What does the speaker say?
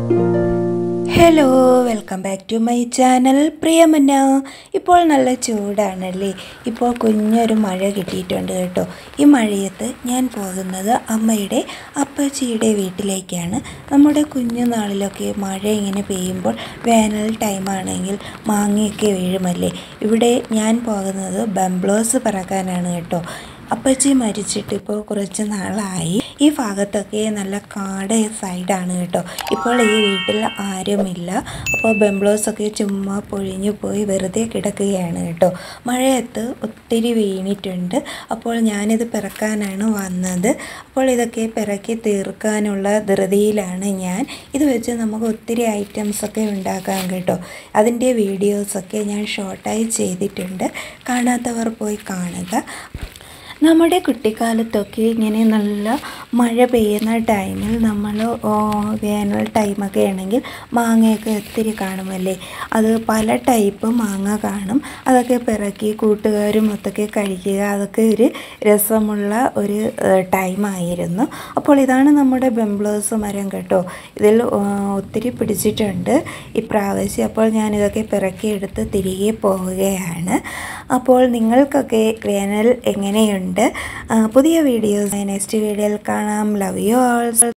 hello welcome back to my channel പ്രിയമന്ന ഇപ്പോൾ നല്ല ചൂടാണല്ലേ ഇപ്പോൾ കുഞ്ഞൊരു മഴ കിട്ടിയിട്ടുണ്ട് കേട്ടോ ഈ മഴയത്ത് ഞാൻ പോകുന്നത് അമ്മയുടെ അപ്പച്ചിയുടെ വീട്ടിലേക്കാണ് നമ്മുടെ കുഞ്ഞുനാളിലൊക്കെ മഴ ഇങ്ങനെ പെയ്യുമ്പോൾ വേനൽ ടൈമാണെങ്കിൽ മാങ്ങയൊക്കെ വീഴുമല്ലേ ഇവിടെ ഞാൻ പോകുന്നത് ബംബ്ലോസ് പറക്കാനാണ് കേട്ടോ അപ്പച്ചി മരിച്ചിട്ട് ഇപ്പോൾ കുറച്ച് നാളായി ഈ ഭാഗത്തൊക്കെ നല്ല കാട് സൈഡാണ് കേട്ടോ ഇപ്പോൾ ഈ വീട്ടിൽ ആരുമില്ല അപ്പോൾ ബംബ്ലോസൊക്കെ ചുമ്മാ പൊഴിഞ്ഞു പോയി വെറുതെ കിടക്കുകയാണ് കേട്ടോ മഴയത്ത് ഒത്തിരി വീണിട്ടുണ്ട് അപ്പോൾ ഞാനിത് പിറക്കാനാണ് വന്നത് അപ്പോൾ ഇതൊക്കെ പിറക്കി തീർക്കാനുള്ള ധൃതിയിലാണ് ഞാൻ ഇത് വെച്ച് നമുക്ക് ഒത്തിരി ഐറ്റംസൊക്കെ ഉണ്ടാക്കാം കേട്ടോ അതിൻ്റെ വീഡിയോസൊക്കെ ഞാൻ ഷോർട്ടായി ചെയ്തിട്ടുണ്ട് കാണാത്തവർ പോയി കാണുക നമ്മുടെ കുട്ടിക്കാലത്തൊക്കെ ഇങ്ങനെ നല്ല മഴ പെയ്യുന്ന ടൈമിൽ നമ്മൾ വേനൽ ടൈമൊക്കെ ആണെങ്കിൽ മാങ്ങയൊക്കെ ഒത്തിരി കാണുമല്ലേ അത് പല ടൈപ്പ് മാങ്ങ കാണും അതൊക്കെ പിറക്കി കൂട്ടുകാരും ഒത്തൊക്കെ കഴിക്കുക അതൊക്കെ ഒരു രസമുള്ള ഒരു ടൈമായിരുന്നു അപ്പോൾ ഇതാണ് നമ്മുടെ ബംബ്ലോസ് മരം കേട്ടോ ഇതിൽ ഒത്തിരി പിടിച്ചിട്ടുണ്ട് ഇപ്രാവശ്യം അപ്പോൾ ഞാനിതൊക്കെ പിറക്കിയെടുത്ത് തിരികെ പോവുകയാണ് അപ്പോൾ നിങ്ങൾക്കൊക്കെ വേനൽ എങ്ങനെയുണ്ട് പുതിയ വീഡിയോസ് നെക്സ്റ്റ് വീഡിയോയിൽ കാണാം ലവ് യു ആൾസോ